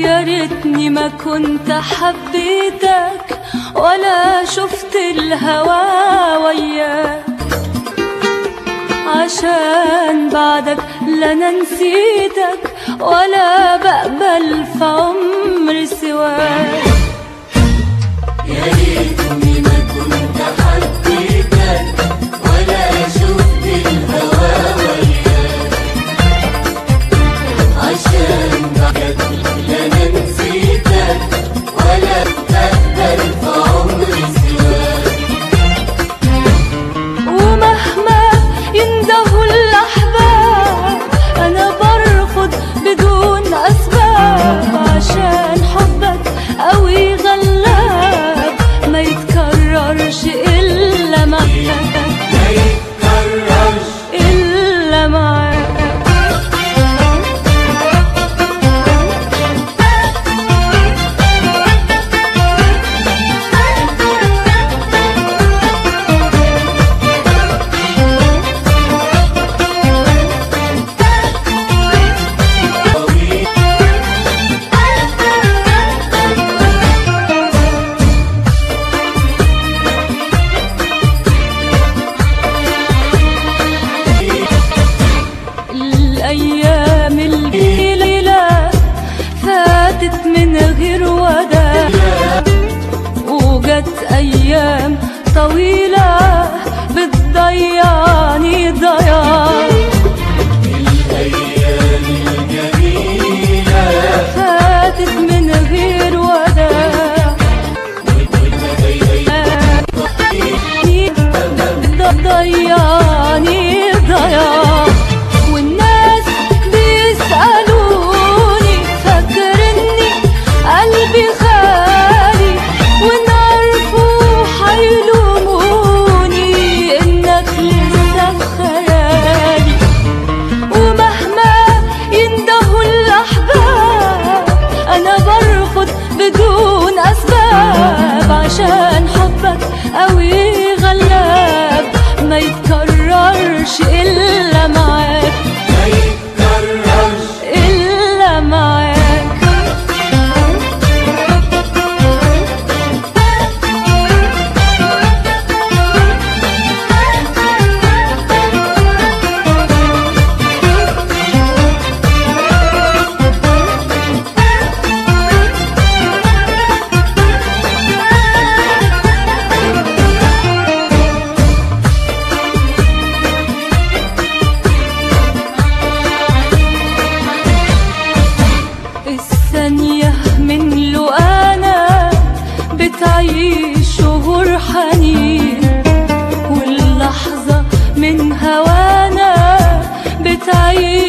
يا ريتني ما كنت حبيتك ولا شفت الهوى وياك عشان بعدك لا انا نسيتك ولا بقبل في عمري سواك يا ريتني ما كنت حبيتك ولا شفت الهوى وياك عشان بعدك لا انا نسيتك ولا بقبل في عمري سواك ومهما يندهوا الأحباب أنا برفض بدون أسباب عشان حبك قوي غلاب ما يتكررش إلا معاك ما يتكررش إلا معاك الأيام الليلة فاتت من غير وداع وجت أيام طويلة بتضيعني ضياع الايام الجميله فاتت من غير وداع ضيعني ضياع والناس بيسألوني فاكرني قلبي خالي ونعرفوا حيلوموني انك لسه في خيالي ومهما يندهوا الأحباب أنا برفض بدون أسباب عشان حبك قوي غلاب ما يتكررش إلا معاك ما يتكررش إلا معاك الثانية من لو أنا بتعيش شهور حنين واللحظة من هوانا بتعيش